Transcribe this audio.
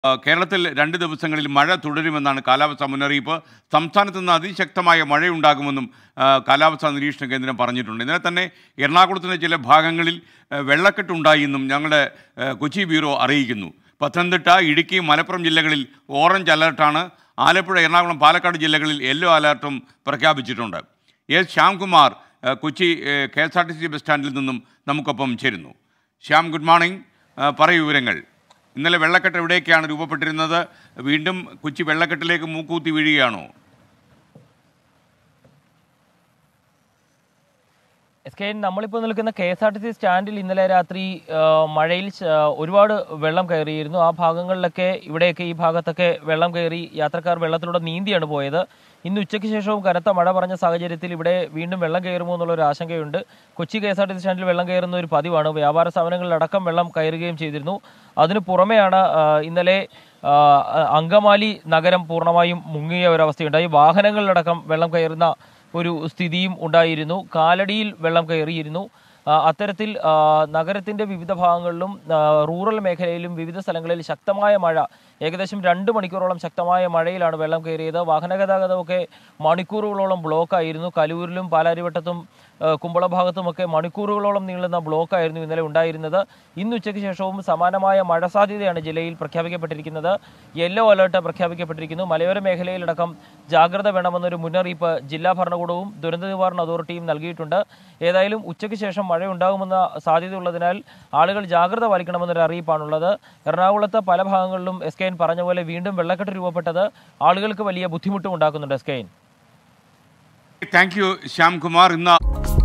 ആ, കേരളത്തിൽ രണ്ട് ദിവസങ്ങളിൽ മഴ തുടരുമെന്നാണ് കാലാവസ്ഥാ മുന്നറിയിപ്പ് സംസ്ഥാനത്ത് നിന്ന് അതിശക്തമായ മഴയുണ്ടാകുമെന്നും ആ, കാലാവസ്ഥാ നിരീക്ഷണ കേന്ദ്രം പറഞ്ഞിട്ടുണ്ട് ഇന്നലെ തന്നെ എറണാകുളത്തിൻ്റെ ചില ഭാഗങ്ങളിൽ ആ, വെള്ളക്കെട്ടുണ്ടായി എന്നും ഞങ്ങളുടെ ആ, കൊച്ചി ബ്യൂറോ അറിയിക്കുന്നു പത്തനംതിട്ട ഇടുക്കി മലപ്പുറം ജില്ലകളിൽ ഓറഞ്ച് അലർട്ടാണ് ആലപ്പുഴ എറണാകുളം പാലക്കാട് ജില്ലകളിൽ യെല്ലോ അലർട്ടും പ്രഖ്യാപിച്ചിട്ടുണ്ട് എസ് ശ്യാംകുമാർ ആ, Kochi K S R T C bus സ്റ്റാൻഡിൽ നിന്നും നമുക്കൊപ്പം ചേരുന്നു ശ്യാം ഗുഡ് മോർണിംഗ് ആ, പറയൂ വിവരങ്ങൾ ഇന്നലെ വെള്ളക്കെട്ട് എവിടേക്കാണ് രൂപപ്പെട്ടിരുന്നത് വീണ്ടും കൊച്ചി വെള്ളക്കെട്ടിലേക്ക് മൂക്കൂത്തി വീഴുകയാണോ എസ് കെ എൻ നമ്മളിപ്പോൾ നിൽക്കുന്ന K S R T C സ്റ്റാൻഡിൽ ഇന്നലെ രാത്രി ആ, മഴയിൽ ശ- ഒരുപാട് വെള്ളം കയറിയിരുന്നു ആ ഭാഗങ്ങളിലൊക്കെ ഇവിടെയൊക്കെ ഈ ഭാഗത്തൊക്കെ വെള്ളം കയറി യാത്രക്കാർ വെള്ളത്തിലൂടെ നീന്തിയാണ് പോയത് ഇന്ന് ഉച്ചയ്ക്ക് ശേഷവും കനത്ത മഴ പറഞ്ഞ സാഹചര്യത്തിൽ ഇവിടെ വീണ്ടും വെള്ളം കയറുമോ എന്നുള്ള ഒരു ആശങ്കയുണ്ട് Kochi K S R T C സ്റ്റാൻഡിൽ വെള്ളം കയറുന്ന ഒരു പതിവാണ് വ്യാപാര സ്ഥാപനങ്ങളിലടക്കം വെള്ളം കയറുകയും ചെയ്തിരുന്നു അതിനു പുറമെയാണ് ആ, ഇന്നലെ ആ, അങ്കമാലി നഗരം പൂർണ്ണമായും മുങ്ങിയ ഒരവസ്ഥയുണ്ടായി വാഹനങ്ങളിലടക്കം വെള്ളം കയറുന്ന ഒരു സ്ഥിതിയും ഉണ്ടായിരുന്നു കാലടിയിൽ വെള്ളം കയറിയിരുന്നു ആ, അത്തരത്തിൽ ആ, നഗരത്തിന്റെ വിവിധ ഭാഗങ്ങളിലും ആ, റൂറൽ മേഖലയിലും വിവിധ സ്ഥലങ്ങളിൽ ശക്തമായ മഴ ഏകദേശം രണ്ട് മണിക്കൂറോളം ശക്തമായ മഴയിലാണ് വെള്ളം കയറിയത് വാഹന ഗതാഗതമൊക്കെ മണിക്കൂറുകളോളം ബ്ലോക്കായിരുന്നു കലൂരിലും പാലാരിവട്ടത്തും ആ, കുമ്പള ഭാഗത്തുമൊക്കെ മണിക്കൂറുകളോളം നീളുന്ന ബ്ലോക്കായിരുന്നു ഇന്നലെ ഉണ്ടായിരുന്നത് ഇന്ന് ഉച്ചയ്ക്ക് ശേഷവും സമാനമായ മഴ സാധ്യതയാണ് ജില്ലയിൽ പ്രഖ്യാപിക്കപ്പെട്ടിരിക്കുന്നത് യെല്ലോ അലേർട്ട് പ്രഖ്യാപിക്കപ്പെട്ടിരിക്കുന്നു മലയോര മേഖലയിലടക്കം ജാഗ്രത വേണമെന്നൊരു മുന്നറിയിപ്പ് ജില്ലാ ഭരണകൂടവും ദുരന്ത നിവാരണ അതോറിറ്റിയും നൽകിയിട്ടുണ്ട് ഏതായാലും ഉച്ചയ്ക്ക് ശേഷം മഴ ഉണ്ടാകുമെന്ന സാധ്യതയുള്ളതിനാൽ ആളുകൾ ജാഗ്രത പാലിക്കണമെന്നൊരു അറിയിപ്പാണുള്ളത് എറണാകുളത്ത് പല ഭാഗങ്ങളിലും എസ് കെ എൻ പറഞ്ഞ പോലെ വീണ്ടും വെള്ളക്കെട്ട് രൂപപ്പെട്ടത് ആളുകൾക്ക് വലിയ ബുദ്ധിമുട്ടും ഉണ്ടാക്കുന്നുണ്ട് S K N thank you Shyamkumar ഇന്ന്